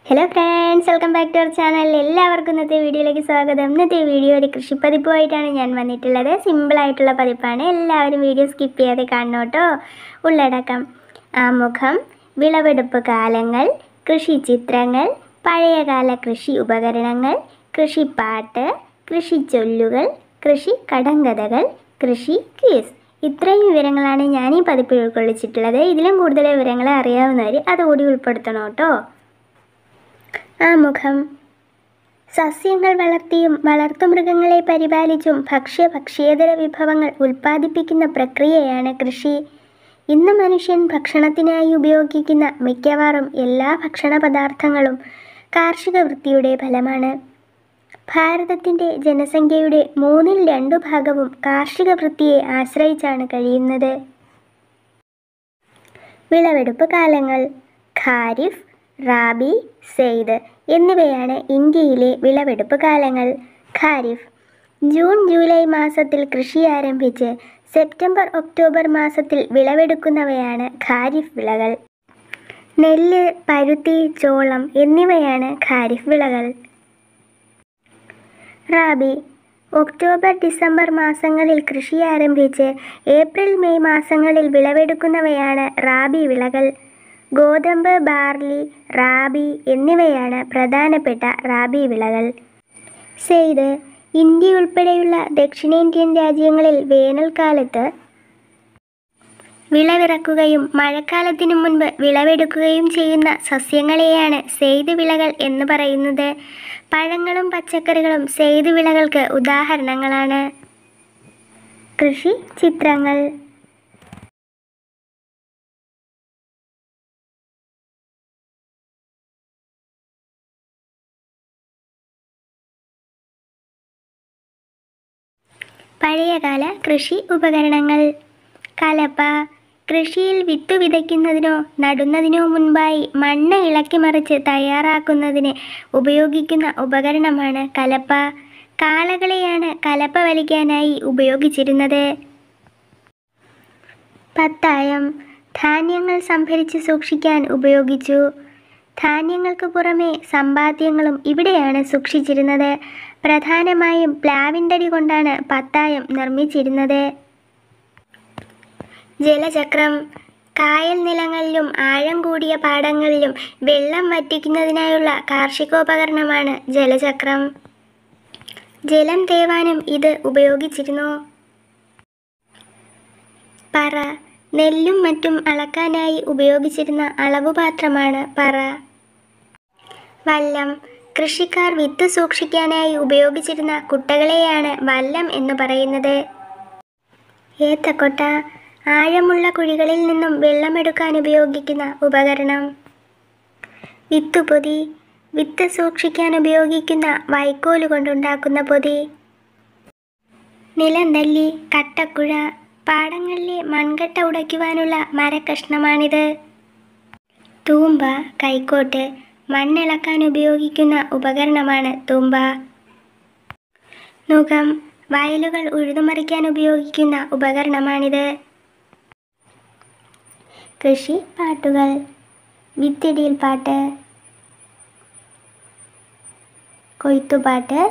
hello friends welcome back to our channel എല്ലാവർക്കും ഇന്നത്തെ വീഡിയോയിലേക്ക് സ്വാഗതം ഇന്നത്തെ വീഡിയോ ഒരു കൃഷിപ്പതിപ്പുമായിട്ടാണ് ഞാൻ വന്നിട്ടുള്ളത് സിമ്പിളായിട്ടുള്ള പതിപ്പാണ് എല്ലാവരും വീഡിയോ സ്കിപ്പ് ചെയ്യാതെ കാണണം കേട്ടോ ഉള്ളടക്കം ആമുഖം വിളവെടുപ്പ് കാലങ്ങൾ കൃഷി ചിത്രങ്ങൾ പഴയകാല കൃഷി ഉപകരണങ്ങൾ കൃഷിപ്പാട്ട് കൃഷിച്ചൊല്ലുകൾ കൃഷി കടങ്കഥകൾ കൃഷി ക്വിസ് ഇത്രയും വിവരങ്ങളാണ് ഞാൻ ഈ പതിപ്പിൽ ഉൾക്കൊള്ളിച്ചിട്ടുള്ളത് ഇതിലും കൂടുതൽ വിവരങ്ങൾ അറിയാവുന്നവർ അതുകൂടി ഉൾപ്പെടുത്തണം കേട്ടോ ആമുഖം സസ്യങ്ങൾ വളർത്തിയും വളർത്തുമൃഗങ്ങളെ പരിപാലിച്ചും ഭക്ഷ്യ ഭക്ഷ്യേതര വിഭവങ്ങൾ ഉൽപ്പാദിപ്പിക്കുന്ന പ്രക്രിയയാണ് കൃഷി ഇന്ന് മനുഷ്യൻ ഭക്ഷണത്തിനായി ഉപയോഗിക്കുന്ന മിക്കവാറും എല്ലാ ഭക്ഷണ പദാർത്ഥങ്ങളും കാർഷിക വൃത്തിയുടെ ഫലമാണ് ഭാരതത്തിൻ്റെ ജനസംഖ്യയുടെ മൂന്നിൽ രണ്ടു ഭാഗവും കാർഷിക വൃത്തിയെ ആശ്രയിച്ചാണ് കഴിയുന്നത് വിളവെടുപ്പ് കാലങ്ങൾ ഖാരിഫ് റാബി സെയ്ദ് എന്നിവയാണ് ഇന്ത്യയിലെ വിളവെടുപ്പ് കാലങ്ങൾ ഖാരിഫ് ജൂൺ ജൂലൈ മാസത്തിൽ കൃഷി ആരംഭിച്ച് സെപ്റ്റംബർ ഒക്ടോബർ മാസത്തിൽ വിളവെടുക്കുന്നവയാണ് ഖാരിഫ് വിളകൾ നെല്ല് പരുത്തി ചോളം എന്നിവയാണ് ഖാരിഫ് വിളകൾ റാബി ഒക്ടോബർ ഡിസംബർ മാസങ്ങളിൽ കൃഷി ആരംഭിച്ച് ഏപ്രിൽ മെയ് മാസങ്ങളിൽ വിളവെടുക്കുന്നവയാണ് റാബി വിളകൾ ഗോതമ്പ് ബാർലി റാബി എന്നിവയാണ് പ്രധാനപ്പെട്ട റാബി വിളകൾ സെയ്ത് ഇന്ത്യ ഉൾപ്പെടെയുള്ള ദക്ഷിണേന്ത്യൻ രാജ്യങ്ങളിൽ വേനൽക്കാലത്ത് വിളവിറക്കുകയും മഴക്കാലത്തിനു മുൻപ് വിളവെടുക്കുകയും ചെയ്യുന്ന സസ്യങ്ങളെയാണ് സെയ്ത് വിളകൾ എന്ന് പറയുന്നത് പഴങ്ങളും പച്ചക്കറികളും സെയ്ത് വിളകൾക്ക് ഉദാഹരണങ്ങളാണ് കൃഷി ചിത്രങ്ങൾ പഴയകാല കൃഷി ഉപകരണങ്ങൾ കലപ്പ കൃഷിയിൽ വിത്ത് വിതയ്ക്കുന്നതിനോ നടുന്നതിനോ മുൻപായി മണ്ണ് ഇളക്കി മറിച്ച് തയ്യാറാക്കുന്നതിന് ഉപയോഗിക്കുന്ന ഉപകരണമാണ് കലപ്പ കാളകളെയാണ് കലപ്പ വലിക്കാനായി ഉപയോഗിച്ചിരുന്നത് പത്തായം ധാന്യങ്ങൾ സംഭരിച്ച് സൂക്ഷിക്കാൻ ഉപയോഗിച്ചു ധാന്യങ്ങൾക്ക് പുറമെ സമ്പാദ്യങ്ങളും ഇവിടെയാണ് സൂക്ഷിച്ചിരുന്നത് പ്രധാനമായും പ്ലാവിൻതടി കൊണ്ടാണ് പത്തായം നിർമ്മിച്ചിരുന്നത് ജലചക്രം കായൽ നിലങ്ങളിലും ആഴം കൂടിയ പാടങ്ങളിലും വെള്ളം വറ്റിക്കുന്നതിനായുള്ള കാർഷികോപകരണമാണ് ജലചക്രം ജലം തേവാനും ഇത് ഉപയോഗിച്ചിരുന്നു പറ നെല്ലും മറ്റും അളക്കാനായി ഉപയോഗിച്ചിരുന്ന അളവുപാത്രമാണ് പറ വല്ലം കൃഷിക്കാർ വിത്ത് സൂക്ഷിക്കാനായി ഉപയോഗിച്ചിരുന്ന കുട്ടകളെയാണ് വല്ലം എന്ന് പറയുന്നത് ഏത്തക്കൊട്ട ആഴമുള്ള കുഴികളിൽ നിന്നും വെള്ളമെടുക്കാൻ ഉപയോഗിക്കുന്ന ഉപകരണം വിത്തുപൊതി വിത്ത് സൂക്ഷിക്കാൻ ഉപയോഗിക്കുന്ന വൈക്കോല് കൊണ്ടുണ്ടാക്കുന്ന പൊതി നിലന്തല്ലി കട്ടക്കുഴ പാടങ്ങളിലെ മൺകട്ട ഉടയ്ക്കുവാനുള്ള മരക്കഷ്ണമാണിത് തൂമ്പ കൈക്കോട്ട് മണ്ണിളക്കാൻ ഉപയോഗിക്കുന്ന ഉപകരണമാണ് തൂമ്പ നുകം വയലുകൾ ഉഴുതുമറിക്കാൻ ഉപയോഗിക്കുന്ന ഉപകരണമാണിത് കൃഷി പാട്ടുകൾ വിത്തിടിയിൽ പാട്ട് കൊയ്ത്തുപാട്ട്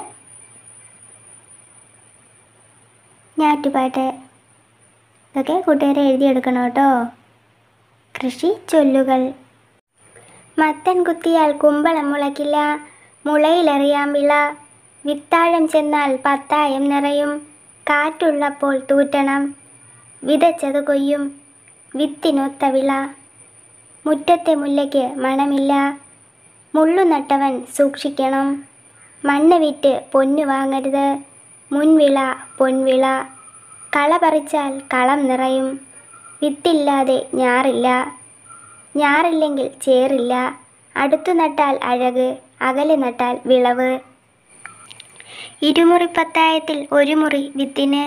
ഞാറ്റുപാട്ട് ഇതൊക്കെ കൂട്ടുകാരെ എഴുതിയെടുക്കണം കേട്ടോ കൃഷി ചൊല്ലുകൾ മത്തൻ കുത്തിയാൽ കുമ്പളം മുളയ്ക്കില്ല മുളയിലെറിയാം വിള വിത്താഴം ചെന്നാൽ പത്തായം നിറയും കാറ്റുള്ളപ്പോൾ തൂറ്റണം വിതച്ചത് കൊയ്യും വിത്തിനൊത്ത വിള മുറ്റത്തെ മുല്ലയ്ക്ക് മണമില്ല മുള്ളു നട്ടവൻ സൂക്ഷിക്കണം മണ്ണ് വിറ്റ് പൊന്നു വാങ്ങരുത് മുൻവിള പൊൻവിള കള പറിച്ചാൽ കളം നിറയും വിത്തില്ലാതെ ഞാറില്ല ഞാറില്ലെങ്കിൽ ചേറില്ല അടുത്തു നട്ടാൽ അഴക് അകലെ നട്ടാൽ വിളവ് ഇരുമുറി പത്തായത്തിൽ ഒരു മുറി വിത്തിന്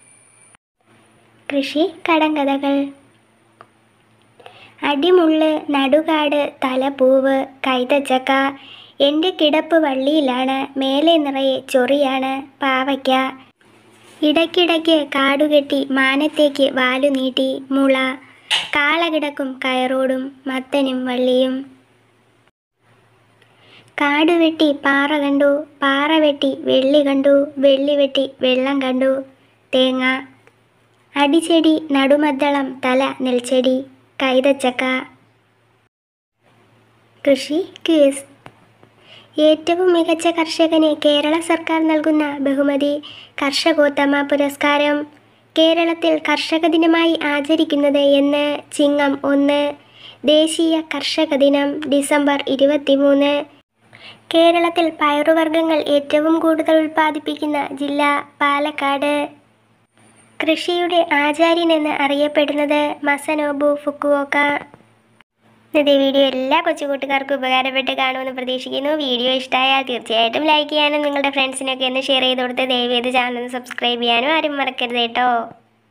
കൃഷി കടങ്കഥകൾ അടിമുള്ള് നടുകാട് തലപൂവ് കൈതച്ചക്ക എൻ്റെ കിടപ്പ് വള്ളിയിലാണ് മേലെ നിറയെ ചൊറിയാണ് പാവയ്ക്ക ഇടയ്ക്കിടയ്ക്ക് കാടുകെട്ടി മാനത്തേക്ക് വാലു നീട്ടി മുള കാള കിടക്കും കയറോടും മത്തനും വള്ളിയും കാട് വെട്ടി പാറ കണ്ടു പാറ വെട്ടി വെള്ളി കണ്ടു വെള്ളി വെട്ടി വെള്ളം കണ്ടു തേങ്ങ അടിച്ചെടി നടുമദ്ദളം തല നെൽച്ചെടി കൈതച്ചക്ക കൃഷി ക്യൂസ് ഏറ്റവും മികച്ച കർഷകന് കേരള സർക്കാർ നൽകുന്ന ബഹുമതി കർഷകോത്തമ പുരസ്കാരം കേരളത്തിൽ കർഷക ദിനമായി ആചരിക്കുന്നത് എന്ന് ചിങ്ങം ഒന്ന് ദേശീയ കർഷക ദിനം ഡിസംബർ ഇരുപത്തിമൂന്ന് കേരളത്തിൽ പയറുവർഗ്ഗങ്ങൾ ഏറ്റവും കൂടുതൽ ഉൽപ്പാദിപ്പിക്കുന്ന ജില്ല പാലക്കാട് കൃഷിയുടെ ആചാര്യനെന്ന് അറിയപ്പെടുന്നത് മസനോബു ഫുക്കുവോക്ക ഇന്നത്തെ വീഡിയോ എല്ലാ കൊച്ചു കൂട്ടുകാർക്കും ഉപകാരപ്പെട്ട് കാണുമെന്ന് പ്രതീക്ഷിക്കുന്നു വീഡിയോ ഇഷ്ടമായാൽ തീർച്ചയായിട്ടും ലൈക്ക് ചെയ്യാനും നിങ്ങളുടെ ഫ്രണ്ട്സിനൊക്കെ ഒന്ന് ഷെയർ ചെയ്ത് കൊടുത്ത് ദയവേത് ചാനൽ സബ്സ്ക്രൈബ് ചെയ്യാനും ആരും മറക്കരുത് കേട്ടോ